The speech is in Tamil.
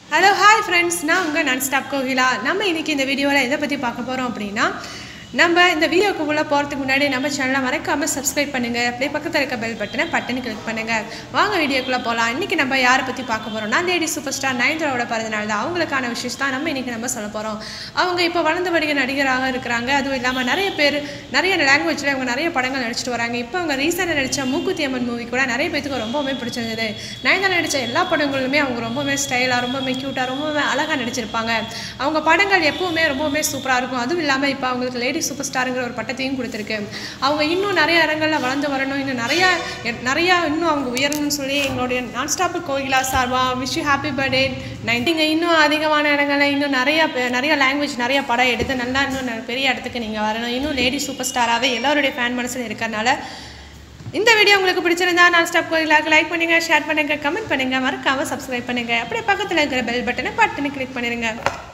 ஹலோ ஹாய் ஃப்ரெண்ட்ஸ் நான் உங்கள் நான் ஸ்டாப் கோகிலா நம்ம இன்னைக்கு இந்த வீடியோவில் எதை பற்றி பார்க்க போகிறோம் அப்படின்னா நம்ம இந்த வீடியோக்கு உள்ளே போகிறதுக்கு முன்னாடி நம்ம சேனலை மறக்காமல் சப்ஸ்கிரைப் பண்ணுங்கள் அப்படியே பக்கத்தில் இருக்க பெல் பட்டனை பட்டனு கிளிக் பண்ணுங்கள் வாங்க வீடியோக்குள்ளே போகலாம் இன்றைக்கி நம்ம யாரை பற்றி பார்க்க போகிறோம்னா லேடி சூப்பர் ஸ்டார் நயன்தாராவோட பிறந்தநாள் தான் அவங்களுக்கான விஷயம் தான் நம்ம இன்றைக்கி நம்ம சொல்ல போகிறோம் அவங்க இப்போ வளர்ந்து வருகிற நடிகராக இருக்கிறாங்க அதுவும் இல்லாமல் நிறைய பேர் நிறைய லாங்குவேஜில் அவங்க நிறைய படங்கள் நடிச்சிட்டு வராங்க இப்போ அவங்க ரீசெண்டாக நடித்த மூக்குத்தி அம்மன் மூவி கூட நிறைய பேத்துக்கு ரொம்பவுமே பிடிச்சிருந்தது நயன்தாரா நடித்த எல்லா படங்களுமே அவங்க ரொம்பவுமே ஸ்டைலாக ரொம்பவுமே க்யூட்டாக ரொம்பவுமே அழகாக நடிச்சிருப்பாங்க அவங்க படங்கள் எப்பவுமே ரொம்பவுமே சூப்பராக இருக்கும் அதுவும் இல்லாமல் இப்போ அவங்களுக்கு லேடி சூப்பர் ஸ்டாருங்கிற ஒரு பட்டத்தையும் கொடுத்துருக்கு அவங்க இன்னும் நிறைய இடங்களில் வளர்ந்து வரணும் இன்னும் நிறையா நிறையா இன்னும் அவங்க உயரணும்னு சொல்லி எங்களுடைய நான் ஸ்டாப் கோகிலா சார்பா விஷ் ஹாப்பி பர்த்டே நைன் நீங்கள் இன்னும் அதிகமான இடங்களில் இன்னும் நிறைய பே- நிறைய லாங்குவேஜ் நிறைய படம் எடுத்து நல்லா இன்னும் ந- பெரிய இடத்துக்கு நீங்கள் வரணும் இன்னும் லேடி சூப்பர் ஸ்டாராகவே எல்லாருடைய ஃபேன் மனசில் இருக்கறனால இந்த வீடியோ உங்களுக்கு பிடிச்சிருந்தா நான் ஸ்டாப் கோயிலாக்கு லைக் பண்ணுங்க ஷேர் பண்ணுங்க கமெண்ட் பண்ணுங்க மறக்காம சப்ஸ்கிரைப் பண்ணுங்க அப்படியே பக்கத்தில் இருக்கிற பெல் பட்டனை பட்டனை கிளிக் பண்ணிடுங்க